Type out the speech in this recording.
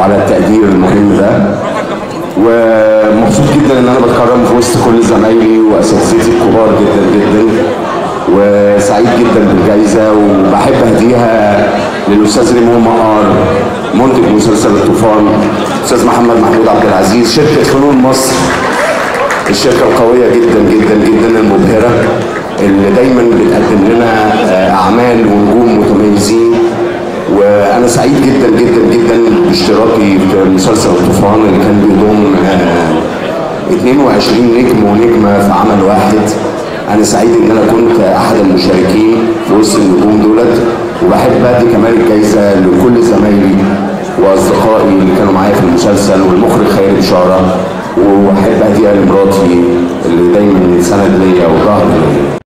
على التقدير المهم ده ومبسوط جدا ان انا بتكرم في وسط كل زمايلي واساتذتي الكبار جدا جدا وسعيد جدا بالجائزه وبحب اهديها للاستاذ ريمون مقار منتج مسلسل الطوفان استاذ محمد محمود عبد العزيز شركه فنون مصر الشركه القويه جدا جدا جدا المبهره اللي دايما بتقدم لنا آه، اعمال ونجوم متميزين وانا سعيد جدا جدا جدا باشتراكي في مسلسل الطوفان اللي كان بيضم آه، 22 نجم ونجمه في عمل واحد انا سعيد ان انا كنت احد المشاركين في وسط النجوم دولت وبحب ادي كمان الجايزه لكل زمايلي واصدقائي اللي كانوا معايا في المسلسل والمخرج خيري بشاره واحب اديها لمراتي اللي دايما سند ليا وظهر ليا